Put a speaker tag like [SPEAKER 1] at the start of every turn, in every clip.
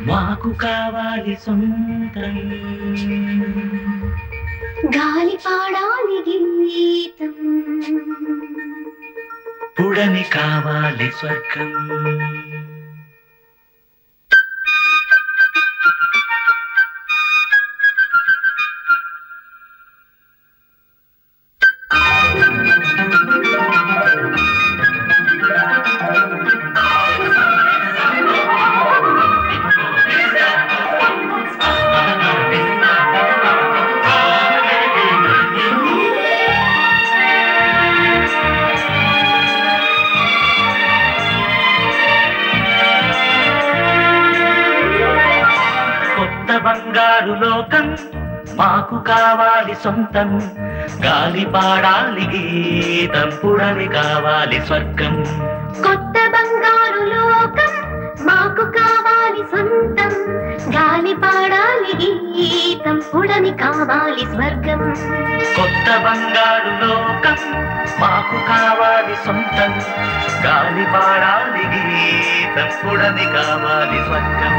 [SPEAKER 1] మాకు కావాలి సొంతం
[SPEAKER 2] గాలి పాడాలి గీతం
[SPEAKER 1] పుడని కావాలి స్వర్గం కొత్త బంగారు లోకం మాకు కావాలి సొంతం గాలి పాడాలి గీతం పుడని కావాలి స్వర్గం
[SPEAKER 2] కొత్త బంగారు లోకం మాకు కావాలి సొంతం గాలి పాడాలి గీతం పుడమి కావాలి స్వర్గం
[SPEAKER 1] కొత్త బంగారు లోకం మాకు కావాలి సొంతం గాలి పాడాలి గీతం పుడని కావాలి స్వర్గం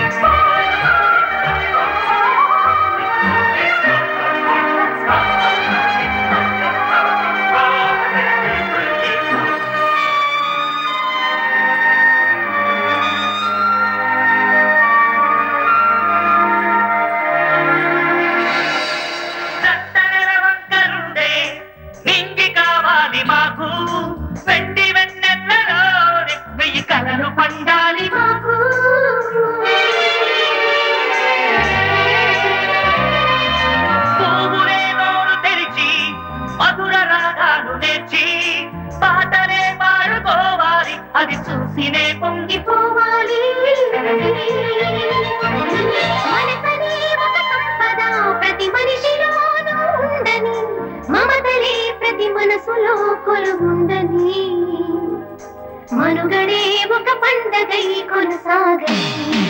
[SPEAKER 1] చట్టనెల వంకరుండే నింగి కావాలి మాకు వెండి వెన్నెలలో వెయ్యి కలలు పండాలి
[SPEAKER 2] మాకు
[SPEAKER 1] పువ్వులే నోరు తెరిచి మధుర రాగాలు నేర్చి పాటలే పాడుకోవాలి అది చూసినే పొంగిపోవాలి
[SPEAKER 2] మనసనే ఒక సంపద ప్రతి మనిషిలోనూ ఉందని మమతలే ప్రతి మనసులో కొలువుందని మనుగడే ఒక పండగై కొనసాగని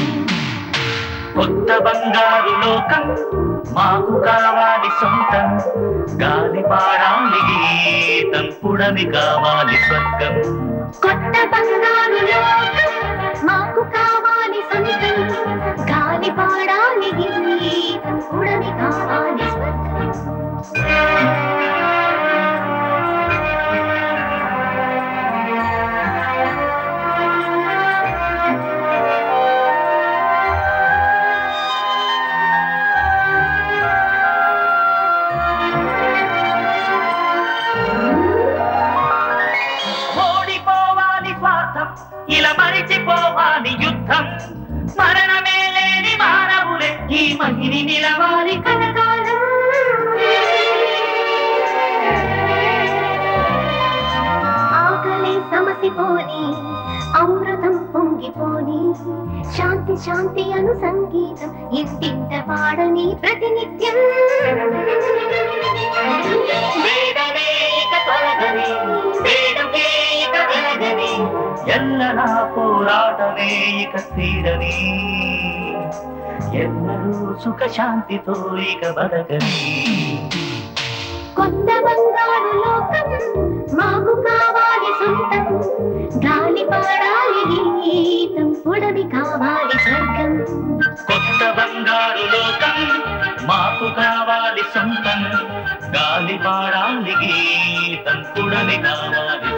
[SPEAKER 1] కొత్త బంగారు లోకం మాకు కావాలి సొంతం గాలి పాడాలి గీతం పుడమి కావాలి స్వర్గం
[SPEAKER 2] కొత్త బంగారు లోకం మాకు కావాలి సొంతం గాలి పాడాలి గీతం ఉడమి కావాలి స్వర్గం
[SPEAKER 1] ఓడిపోవాలి స్వార్థం ఇలా మరిచిపోవాలి యుద్ధం మరణమే లేని మానవులే ఈ మహిని నిలవాలి
[SPEAKER 2] కనకాలం ఆకలి సమసిపోని అమృతం పొంగిపోని శాంతి శాంతి అను సంగీతం ఇంటింట పాడని ప్రతినిత్యం
[SPEAKER 1] వేదనే ఇక తొలగని వేడుకే ఇక వెలగని ఎల్లరా పోరాటమే ఇక తీరని ఎల్లరూ సుఖ శాంతితో ఇక బతకని
[SPEAKER 2] కొత్త బంగారు లోకం మాకు కావాలి సొంతం గాలి పాడాలి గీతం పుడమి కావాలి స్వర్గం
[SPEAKER 1] కొత్త బంగారు లోకం మాకు కావాలి సొంతం గాలి పాడాలి గీతం పుడమి కావాలి